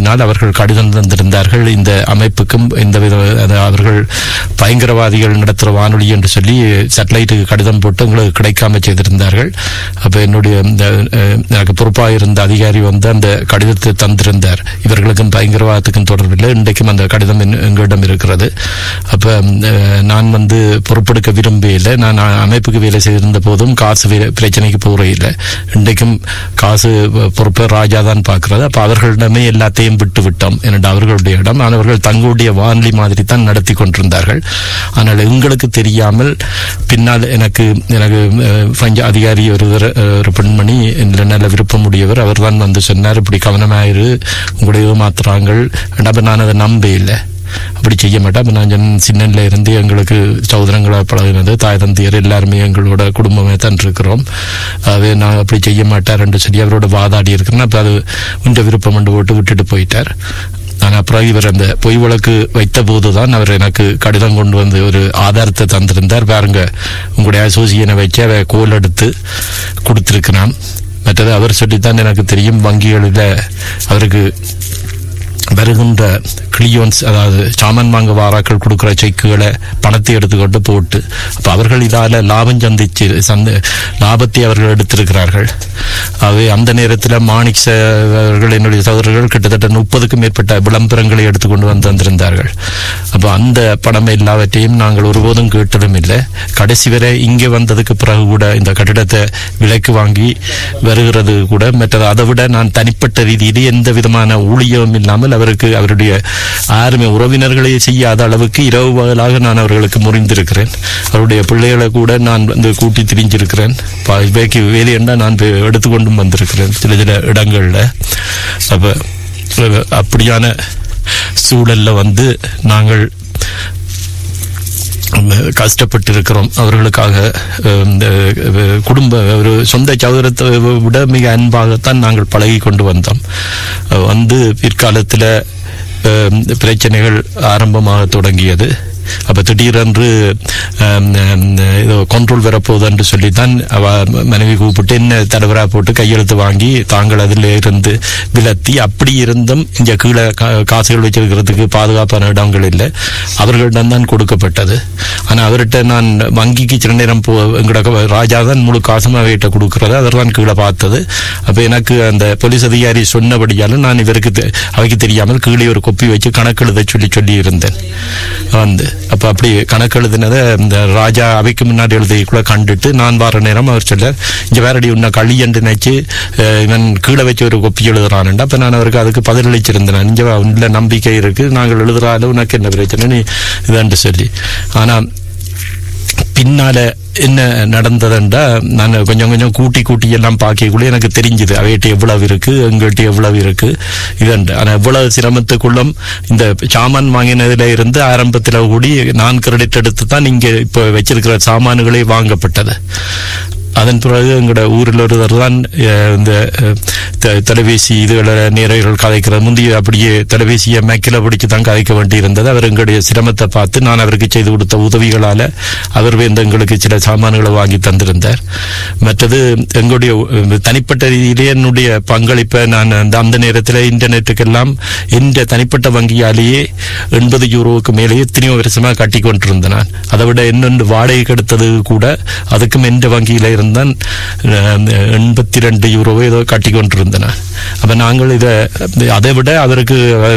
பின்னால் அவர்கள் கடிதம் தந்திருந்தார்கள் இந்த அமைப்புக்கும் இந்த வித அது அவர்கள் பயங்கரவாதிகள் நடத்துகிற வானொலி என்று சொல்லி சேட்டலைட்டுக்கு கடிதம் போட்டு உங்களுக்கு கிடைக்காம செய்திருந்தார்கள் அப்ப என்னுடைய இந்த அஹ், எனக்கு பொறுப்பாக இருந்த அதிகாரி வந்து அந்த கடிதத்தை தந்திருந்தார் இவர்களுக்கும் பயங்கரவாதத்துக்கும் தொடர்பில்லை இன்றைக்கும் அந்த கடிதம் என்- எங்களிடம் இருக்கிறது அப்ப அஹ், நான் வந்து பொறுப்பெடுக்க விரும்பவில்லை நான் அ- அமைப்புக்கு வேலை செய்திருந்த போதும் காசு வே- பிரச்சனைக்கு போகிறே இல்லை இன்றைக்கும் காசு அஹ், பொறுப்பை ராஜா தான் பார்க்கிறது அப்ப அவர்களிடமே எல்லாத்தையும் விட்டு விட்டோம் என்னடா அவர்களுடைய இடம் ஆனால் அவர்கள் தங்களுடைய வானொலி மாதிரி தான் நடத்தி கொண்டிருந்தார்கள் ஆனால் எங்களுக்கு தெரியாமல் பின்னால் எனக்கு எனக்கு அஹ், பஞ்ச அதிகாரி ஒரு தர- அஹ், ஒரு பெண்மணி இதில் நல்ல விருப்பம் உடையவர் அவர் தான் வந்து சொன்னார் இப்படி கவனமாயிரு உங்களுடைய ஏமாத்துறாங்கள் அப்ப நான் அதை நம்ப இல்லை அப்படி செய்ய மாட்டேன் அப்ப நான் சொன்னேன், சின்னன்ல இருந்து எங்களுக்கு சௌதரங்களா பழகினது தாய் தந்தையர் எல்லாருமே எங்களோட குடும்பமே தான் இருக்கிறோம் அது நான் அப்படி செய்ய மாட்டார் என்று சொல்லி அவரோட வாதாடி இருக்கிறேன் அப்ப அது உண்ட விருப்பம் என்று போட்டு விட்டுட்டு போயிட்டார் நான் அப்புறம் இவர் அந்த பொய் வழக்கு வைத்த போதுதான் அவர் எனக்கு கடிதம் கொண்டு வந்து ஒரு ஆதாரத்தை தந்திருந்தார் பாருங்க உங்களுடைய அசோசியனை வச்சு அவ கோல் எடுத்து கொடுத்திருக்கிறான் மற்றது அவர் சொல்லித்தான் எனக்கு தெரியும் வங்கிகளில் அவருக்கு வருகின்ற கிளியோன்ஸ் அதாவது சாமான் வாங்க வாராக்கள் கொடுக்கிற செக்குகளை பணத்தை எடுத்துக்கொண்டு போட்டு அப்ப அவர்கள் இதால லாபம் சந்திச்சு சந்த லாபத்தை அவர்கள் எடுத்திருக்கிறார்கள் அவை அந்த நேரத்தில் மாணிக் ச- அவர்கள் என்னுடைய சகோதரர்கள் கிட்டத்தட்ட முப்பதுக்கும் மேற்பட்ட விளம்பரங்களை எடுத்துக்கொண்டு வந்து வந்திருந்தார்கள் அப்ப அந்த பணம் எல்லாவற்றையும் நாங்கள் ஒருபோதும் கேட்டதும் இல்லை கடைசி வரை இங்கே வந்ததுக்கு பிறகு கூட இந்த கட்டிடத்தை விலைக்கு வாங்கி வருகிறது கூட மற்றது அதை விட நான் தனிப்பட்ட ரீதியிலே எந்த விதமான ஊழியமும் இல்லாமல் அவருக்கு அவருடைய யாருமே உறவினர்களே செய்யாத அளவுக்கு இரவு பகலாக நான் அவர்களுக்கு முறிந்திருக்கிறேன் அவருடைய பிள்ளைகளை கூட நான் வந்து கூட்டி திரிஞ்சிருக்கிறேன் ப- வேலைக்கு வேலையண்டா நான் போய் எடுத்துக்கொண்டும் வந்திருக்கிறேன் சில சில இடங்கள்ல அப்ப அஹ், அப்படியான சூழல்ல வந்து நாங்கள் உம், கஷ்டப்பட்டிருக்கிறோம் அவர்களுக்காக அஹ், இந்த அஹ், குடும்ப ஒரு சொந்த சௌதரத்தை விட மிக அன்பாகத்தான் நாங்கள் பழகி கொண்டு வந்தோம் அஹ், வந்து பிற்காலத்தில் அஹ், பிரச்சனைகள் ஆரம்பமாக தொடங்கியது அப்ப திடீரென்று ஆம், ஆம், ஏதோ கண்ட்ரோல் வரப்போகுது என்று சொல்லித்தான் அவ மனைவி கூப்பிட்டு என்ன தடவரா போட்டு கையெழுத்து வாங்கி தாங்கள் அதில் இருந்து விலத்தி அப்படி இருந்தும் இங்க கீழே கா- காசுகள் வச்சிருக்கிறதுக்கு பாதுகாப்பான இடங்கள் இல்லை அவர்களிடம் தான் கொடுக்கப்பட்டது ஆனா அவர்கிட்ட நான் வங்கிக்கு சில நேரம் போ எங்களோட ராஜா தான் முழு காசும் அவைகிட்ட கொடுக்கறது அவர் தான் கீழே பார்த்தது அப்ப எனக்கு அந்த போலீஸ் அதிகாரி சொன்னபடியாலும் நான் இவருக்கு தெ- அவைக்கு தெரியாமல் கீழே ஒரு கொப்பி வச்சு கணக்கெழுத சொல்லி சொல்லி இருந்தேன் வந்து அப்ப அப்படி கணக்கெழுதினதை இந்த ராஜா அவைக்கு முன்னாடி எழுதிக்குள்ள கண்டுட்டு நான் வார நேரம் அவர் சொல்ல இங்க வேறடி உன்னை களி என்று நினைச்சு அஹ், இவன் கீழே வச்சு ஒரு கொப்பி எழுதுறான்டா அப்ப நான் அவருக்கு அதுக்கு பதிலளிச்சிருந்தேன் இங்க உள்ள நம்பிக்கை இருக்கு நாங்கள் எழுதுறாலும் உனக்கு என்ன பிரச்சனை நீ இதாண்டு சொல்லி ஆனா பின்னால என்ன நடந்ததுண்டா நான் கொஞ்சம் கொஞ்சம் கூட்டி கூட்டி எல்லாம் பார்க்கக்குள்ள எனக்கு தெரிஞ்சுது அவைகிட்ட எவ்வளவு இருக்கு எங்கள்கிட்ட எவ்வளவு இருக்கு இதுண்டு ஆனா எவ்வளவு சிரமத்துக்குள்ளும் இந்த சாமான் வாங்கினதுல இருந்து ஆரம்பத்துல கூடி நான் கிரெடிட் எடுத்து தான் இங்க இப்ப வச்சிருக்கிற சாமான்களே வாங்கப்பட்டது அதன் பிறகு எங்களோட ஊரில் ஒருவர் தான் அஹ், இந்த அஹ், த- தொலைபேசி இதுகளை நேரர்கள் கதைக்கிறது முந்தைய அப்படியே தொலைபேசியை மேக்கில பிடிச்சு தான் கதைக்க வேண்டி இருந்தது அவர் எங்களுடைய சிரமத்தை பார்த்து நான் அவருக்கு செய்து கொடுத்த உதவிகளால அவர் வந்து எங்களுக்கு சில சாமான்களை வாங்கி தந்திருந்தார் மற்றது எங்களுடைய அஹ், தனிப்பட்ட ரீதியிலே என்னுடைய பங்களிப்பை நான் அந்த அந்த நேரத்தில் இன்டர்நெட்டுக்கெல்லாம் எந்த தனிப்பட்ட வங்கியாலேயே எண்பது யூரோவுக்கு மேலே எத்தனையோ வருஷமா கட்டி கொண்டிருந்தேன் நான் அதை விட இன்னொன்று வாடகைக்கு எடுத்தது கூட அதுக்கும் எந்த வங்கியில இருந்தான் எண்பத்தி ரெண்டு யூரோவை ஏதோ கட்டி கொண்டிருந்தேன் நான். அப்ப நாங்கள் இதை அதை விட அவருக்கு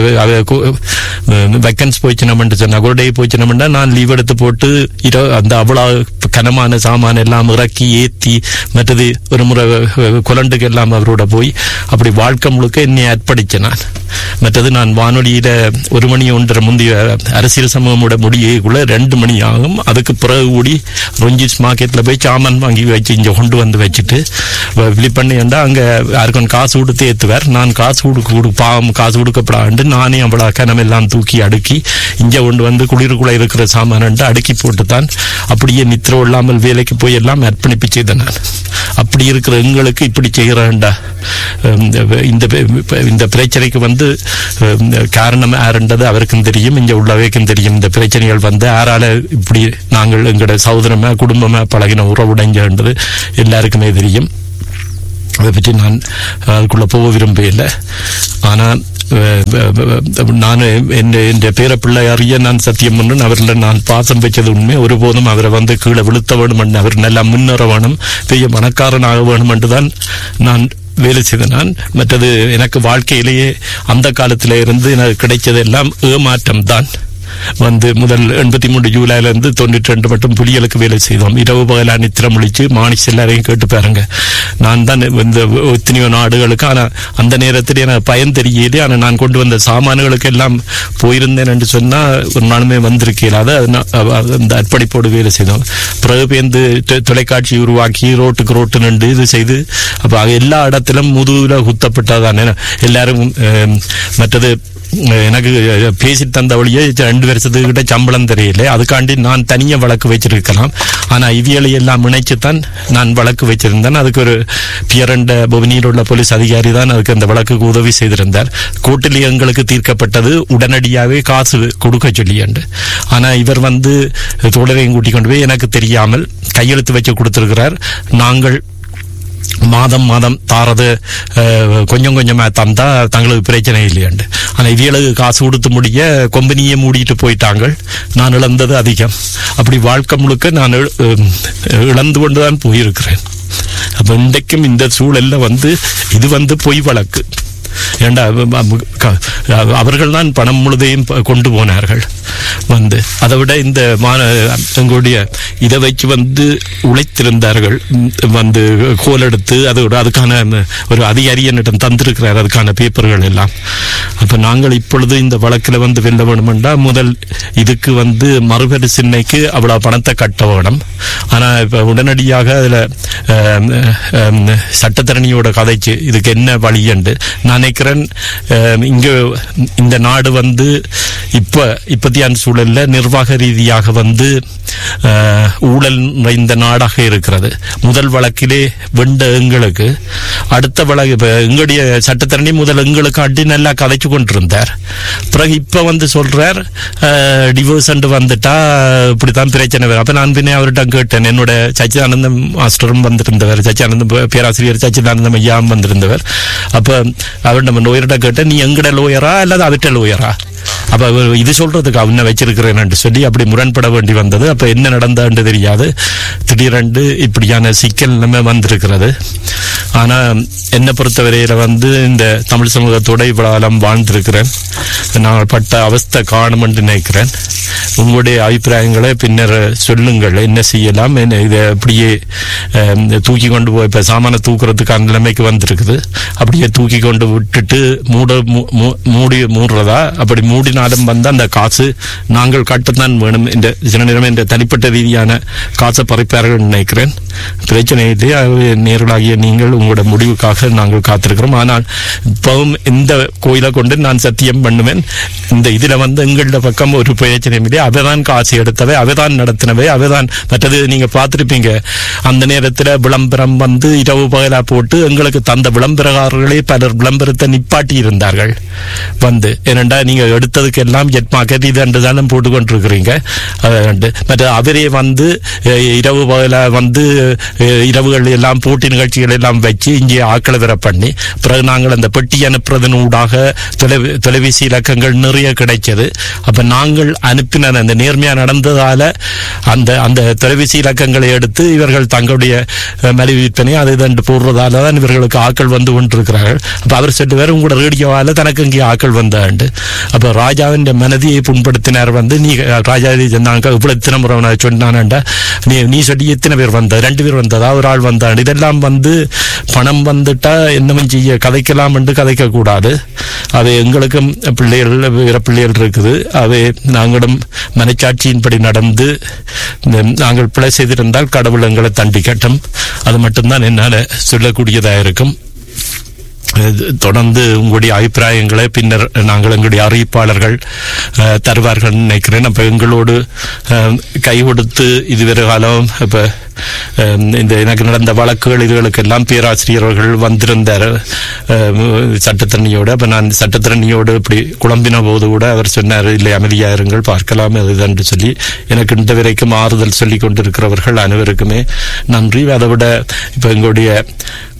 வெக்கன்ஸ் போச்சுனமென்று சொன்னா ஒரு டே போச்சுனமெண்டா நான் லீவ் எடுத்து போட்டு இரோ அந்த அவ்வளவு கனமான சாமான் எல்லாம் இறக்கி ஏத்தி மற்றது ஒரு முறை குலண்டுக்கு எல்லாம் அவரோட போய் அப்படி வாழ்க்கை முழுக்க என்னை அர்ப்பணிச்சேன் நான் மற்றது நான் வானொலியில ஒரு மணி ஒன்றரை முந்தைய அரசியல் சமூகமோட முடியக்குள்ள ரெண்டு மணி ஆகும் அதுக்கு பிறகு கூடி ரொஞ்சிஸ் மார்க்கெட்ல போய் சாமான் வாங்கி வச்சு இங்க கொண்டு வந்து வச்சுட்டு விழி பண்ணிண்டா அங்க யாருக்கும் காசு கொடுத்து ஏத்துவார் நான் காசு கொடுக்க கொடு பாவம் காசு கொடுக்கப்படாண்டு நானே அவ்வளவு கனம் எல்லாம் தூக்கி அடுக்கி இங்க கொண்டு வந்து குளிருக்குள்ள இருக்கிற சாமான் அடுக்கி போட்டு தான் அப்படியே நித்திரம் இல்லாமல் வேலைக்கு போய் எல்லாம் அர்ப்பணிப்பு செய்தேன் நான் அப்படி இருக்கிற எங்களுக்கு இப்படி செய்கிறேன்டா இந்த இந்த பிரச்சனைக்கு வந்து ஹம், காரணம் யாருன்றது அவருக்கும் தெரியும் இங்க உள்ளவைக்கும் தெரியும் இந்த பிரச்சனைகள் வந்து யாரால இப்படி நாங்கள் எங்களோட சகோதரமா குடும்பமா பழகின உறவுடைஞ்சன்றது எல்லாருக்குமே தெரியும் அதை பற்றி நான் அதுக்குள்ளே போக விரும்பவில்லை ஆனால் நான் என் என் பேரப்பிள்ளை அறிய நான் சத்தியம் பண்ணு அவரில் நான் பாசம் வச்சது உண்மை ஒருபோதும் அவரை வந்து கீழே விழுத்த வேணும் என்று அவர் நல்லா முன்னேற வேணும் பெரிய பணக்காரனாக வேணும் என்று தான் நான் வேலை செய்த நான் மற்றது எனக்கு வாழ்க்கையிலேயே அந்த காலத்தில் இருந்து எனக்கு கிடைச்சதெல்லாம் ஏமாற்றம் தான் வந்து முதல் எண்பத்தி மூணு ஜூலைல இருந்து தொண்ணூற்றி ரெண்டு மட்டும் புலிகளுக்கு வேலை செய்தோம் இரவு பகலா நித்திரம் முழிச்சு மாணிஸ் எல்லாரையும் கேட்டு பாருங்க நான் தான் இந்த எத்தனையோ நாடுகளுக்கு ஆனால் அந்த நேரத்தில் எனக்கு பயன் தெரியலே ஆனால் நான் கொண்டு வந்த சாமான்களுக்கு எல்லாம் போயிருந்தேன் என்று சொன்னால் ஒரு நாளுமே வந்திருக்கிறாது அந்த அர்ப்பணிப்போடு வேலை செய்தோம் பிறகு பேருந்து தொலைக்காட்சி உருவாக்கி ரோட்டுக்கு ரோட்டு நின்று இது செய்து அப்போ எல்லா இடத்திலும் முதுகுல குத்தப்பட்டதானே எல்லாரும் மற்றது எனக்கு பேசி தந்த வழியே ரெண்டு வருஷத்துக்கிட்ட சம்பளம் தெரியல அதுக்காண்டி நான் தனியாக வழக்கு வச்சிருக்கலாம் ஆனால் இவியலை எல்லாம் இணைச்சுத்தான் நான் வழக்கு வச்சிருந்தேன் அதுக்கு ஒரு பியரண்ட புவனியில் உள்ள போலீஸ் அதிகாரி தான் அதுக்கு அந்த வழக்குக்கு உதவி செய்திருந்தார் கூட்டில் எங்களுக்கு தீர்க்கப்பட்டது உடனடியாகவே காசு கொடுக்க சொல்லியாண்டு ஆனால் இவர் வந்து தோழரையும் கூட்டிக் கொண்டு போய் எனக்கு தெரியாமல் கையெழுத்து வச்சு கொடுத்திருக்கிறார் நாங்கள் மாதம் மாதம் தாரது கொஞ்சம் கொஞ்சமாக தந்தா தங்களுக்கு பிரச்சனை இல்லையாண்டு ஆனால் இவியலுக்கு காசு கொடுத்து முடிய கொம்பனியை மூடிட்டு போயிட்டாங்க நான் இழந்தது அதிகம் அப்படி வாழ்க்கை முழுக்க நான் இழந்து கொண்டு தான் போயிருக்கிறேன் அப்போ இன்றைக்கும் இந்த சூழலில் வந்து இது வந்து பொய் வழக்கு ஏண்டா அவர்கள் தான் பணம் முழுதையும் கொண்டு போனார்கள் வந்து அதை விட இந்த மான எங்களுடைய இதை வச்சு வந்து உழைத்திருந்தார்கள் வந்து கோல் எடுத்து அதோட அதுக்கான ஒரு அதிகாரி என்னிடம் தந்திருக்கிறார் அதுக்கான பேப்பர்கள் எல்லாம் அப்போ நாங்கள் இப்பொழுது இந்த வழக்கில் வந்து வெல்ல வேணுமெண்டா முதல் இதுக்கு வந்து மறுபரிசீலனைக்கு அவ்வளோ பணத்தை கட்ட வேணும் ஆனால் இப்போ உடனடியாக அதில் சட்டத்தரணியோட கதைச்சு இதுக்கு என்ன வழி என்று நான் நினைக்கிறேன் இங்கே இந்த நாடு வந்து இப்போ இப்பத்தியான சூழல்ல நிர்வாக ரீதியாக வந்து ஊழல் நிறைந்த நாடாக இருக்கிறது முதல் வழக்கிலே வெண்ட எங்களுக்கு அடுத்த வழக்கு இப்போ எங்களுடைய சட்டத்தரணி முதல் எங்களுக்கு அடி நல்லா கதைச்சு கொண்டிருந்தார் பிறகு இப்போ வந்து சொல்றார் டிவோர்ஸ் வந்துட்டா இப்படித்தான் பிரச்சனை வரும் அப்போ நான் பின்னே அவர்கிட்ட கேட்டேன் என்னோட சச்சிதானந்தம் மாஸ்டரும் வந்திருந்தவர் சச்சிதானந்தம் பேராசிரியர் சச்சிதானந்தம் ஐயாவும் வந்திருந்தவர் அப்போ அவர் நம்ம லோயர்கிட்ட கேட்டேன் நீ எங்கட லோயரா அல்லது அவர்கிட்ட லோயரா அப்ப இது சொல்றதுக்கு அவனை வச்சிருக்கிறேன் சொல்லி அப்படி முரண்பட வேண்டி வந்தது அப்ப என்ன நடந்தான்னு தெரியாது திடீரென்று இப்படியான சிக்கல் நம்ம வந்திருக்கிறது ஆனா என்னை பொறுத்தவரையில வந்து இந்த தமிழ் சமூகத்தோட இவ்வளவு வாழ்ந்திருக்கிறேன் நான் பட்ட அவஸ்தை காணும் என்று நினைக்கிறேன் உங்களுடைய அபிப்பிராயங்களை பின்னர் சொல்லுங்கள் என்ன செய்யலாம் என்ன இதை அப்படியே தூக்கி கொண்டு போய் இப்போ சாமான தூக்குறதுக்கான நிலைமைக்கு வந்திருக்குது அப்படியே தூக்கி கொண்டு விட்டுட்டு மூட மூடி மூடுறதா அப்படி மூடினாலும் வந்து அந்த காசு நாங்கள் கட்டத்தான் வேணும் இந்த சில நேரம் இந்த தனிப்பட்ட ரீதியான காசை பறிப்பார்கள் நினைக்கிறேன் பிரச்சனை இல்லை நேர்களாகிய நீங்கள் உங்களோட முடிவுக்காக நாங்கள் காத்திருக்கிறோம் ஆனால் இப்பவும் இந்த கோயிலை கொண்டு நான் சத்தியம் பண்ணுவேன் இந்த இதுல வந்து எங்களோட பக்கம் ஒரு பிரச்சனையும் இல்லை அவைதான் காசு எடுத்தவை அவைதான் நடத்தினவை அவைதான் மற்றது நீங்க பார்த்திருப்பீங்க அந்த நேரத்துல விளம்பரம் வந்து இரவு பகலா போட்டு எங்களுக்கு தந்த விளம்பரக்காரர்களே பலர் விளம்பரத்தை நிப்பாட்டி இருந்தார்கள் வந்து ஏனெண்டா நீங்க எடுத்ததுக்கு எல்லாம் ஜெட் மார்க்கெட் இது ரெண்டு தானே போட்டு கொண்டிருக்கிறீங்க மற்ற அவரே வந்து இரவு பகல வந்து இரவுகள் எல்லாம் போட்டி நிகழ்ச்சிகள் எல்லாம் வச்சு இங்கே ஆக்களை வர பண்ணி பிறகு நாங்கள் அந்த பெட்டி அனுப்புறதன் ஊடாக தொலை தொலைபேசி இலக்கங்கள் நிறைய கிடைச்சது அப்ப நாங்கள் அனுப்பின அந்த நேர்மையா நடந்ததால அந்த அந்த தொலைபேசி இலக்கங்களை எடுத்து இவர்கள் தங்களுடைய மலிவு விற்பனை அதை தண்டு போடுறதால தான் இவர்களுக்கு ஆக்கள் வந்து கொண்டிருக்கிறார்கள் அப்ப அவர் சொல்லுவார் உங்களோட ரேடியோவால தனக்கு இங்கே ஆக்கள் வந்தாண்டு அப்ப ராஜாவின் மனதியை புண்படுத்தினார் வந்து நீ ராஜா நாங்க இவ்வளவு இத்தனை முறை சொன்னான்டா நீ நீ சொல்லி எத்தனை பேர் வந்த ரெண்டு பேர் வந்ததா ஒரு ஆள் வந்தான் இதெல்லாம் வந்து பணம் வந்துட்டா என்னவும் செய்ய கதைக்கலாம் என்று கதைக்க கூடாது அது எங்களுக்கும் பிள்ளைகள் வேற பிள்ளைகள் இருக்குது அது நாங்களும் மனச்சாட்சியின்படி நடந்து நாங்கள் பிழை செய்திருந்தால் கடவுள் எங்களை தண்டிக்கட்டும் அது மட்டும்தான் என்னால் சொல்லக்கூடியதாக இருக்கும் தொடர்ந்து உங்களுடைய அபிப்பிராயங்களை பின்னர் நாங்கள் எங்களுடைய அறிவிப்பாளர்கள் தருவார்கள் நினைக்கிறேன் அப்ப எங்களோடு கை கொடுத்து இதுவரை காலம் இப்ப இந்த எனக்கு நடந்த வழக்குகள் இதுகளுக்கெல்லாம் பேராசிரியர்கள் வந்திருந்தார் சட்டத்தரணியோடு அப்ப நான் சட்டத்தரணியோடு இப்படி குழம்பின போது கூட அவர் சொன்னார் இல்லை அமைதியா இருங்கள் பார்க்கலாம் என்று சொல்லி எனக்கு இந்த வரைக்கும் ஆறுதல் சொல்லி கொண்டிருக்கிறவர்கள் அனைவருக்குமே நன்றி அதை விட இப்ப எங்களுடைய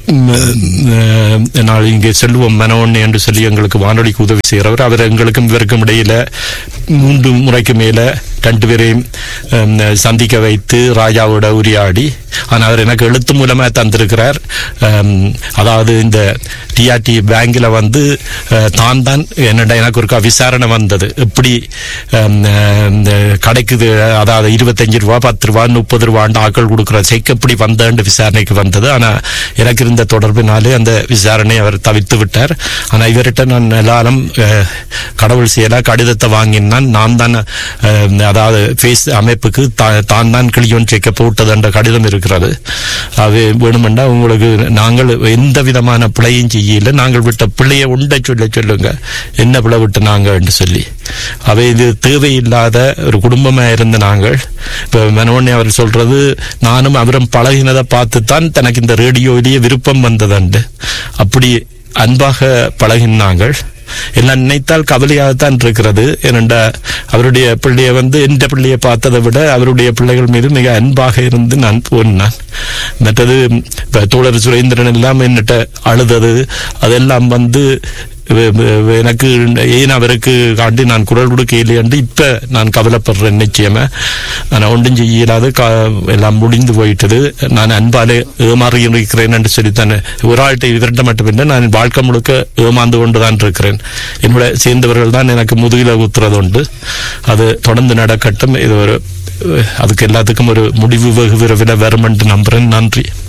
ம், அஹ், நான் இங்கே செல்வம் மனோன் என்று சொல்லி எங்களுக்கு வானொலிக்கு உதவி செய்கிறவர் அவர் எங்களுக்கும் இவருக்கும் இடையில மூன்று முறைக்கு மேல ரெண்டு பேரையும் ஹம், சந்திக்க வைத்து ராஜாவோட உரையாடி ஆனால் அவர் எனக்கு எழுத்து மூலமா தந்திருக்கிறார் ஹம், அதாவது இந்த டிஆர்டி பேங்க்ல வந்து அஹ், தான் தான் என்னடா எனக்கு ஒரு விசாரணை வந்தது எப்படி ஹம், அஹ், இந்த கடைக்கு இது, அதாவது இருபத்தஞ்சு ரூபா பத்து ரூபா முப்பது ரூபாண்டு ஆக்கள் கொடுக்குற செக் எப்படி வந்தேன்னு விசாரணைக்கு வந்தது ஆனா எனக்கு இருந்த தொடர்பினாலே அந்த விசாரணை அவர் தவிர்த்து விட்டார் ஆனா இவர்கிட்ட நான் எல்லாரும் அஹ், கடவுள் செயலா கடிதத்தை வாங்கினான் நான் தான் அஹ், அதாவது ஃபேஸ் அமைப்புக்கு தா- தான் தான் கிளியோன் செக்க போட்டது என்ற கடிதம் இருக்கிறது அது வேணுமெண்டா உங்களுக்கு நாங்கள் எந்த விதமான பிழையும் செய்யல நாங்கள் விட்ட பிள்ளையை உண்ட சொல்ல சொல்லுங்க என்ன பிழை விட்டு நாங்க என்று சொல்லி அவை இது தேவையில்லாத ஒரு குடும்பமா இருந்த நாங்கள் இப்ப மனோண்ணி அவர் சொல்றது நானும் அவரும் பழகினதை பார்த்து தான் தனக்கு இந்த ரேடியோவிலேயே விருப்பம் வந்ததுண்டு அப்படி அன்பாக பழகினாங்கள் எல்லாம் நினைத்தால் கவலையாகத்தான் இருக்கிறது ஏனென்றா அவருடைய பிள்ளையை வந்து எந்த பிள்ளையை பார்த்ததை விட அவருடைய பிள்ளைகள் மீது மிக அன்பாக இருந்து நான் போனான் மற்றது இப்ப தோழர் சுரேந்திரன் எல்லாம் என்னட்ட அழுதது அதெல்லாம் வந்து வ- வ- எனக்கு ஏன் அவருக்கு காண்டி நான் குரல் கொடுக்க இல்லையன்று இப்ப நான் கவலைப்படுறேன் நிச்சயமா நான் ஒன்றும் செய்யலாது கா- எல்லாம் முடிந்து போயிட்டது நான் அன்பாலே ஏமாறி இருக்கிறேன் என்று சொல்லித்தான் ஒரு ஆள்கிட்ட இவர்கிட்ட மட்டுமில்லை நான் வாழ்க்கை முழுக்க ஏமாந்து கொண்டுதான் இருக்கிறேன் என்னோட சேர்ந்தவர்கள் தான் எனக்கு முதுகில குத்துறது உண்டு அது தொடர்ந்து நடக்கட்டும் இது ஒரு அதுக்கு எல்லாத்துக்கும் ஒரு முடிவு வெகு விரைவில் வரும் என்று நம்புறேன் நன்றி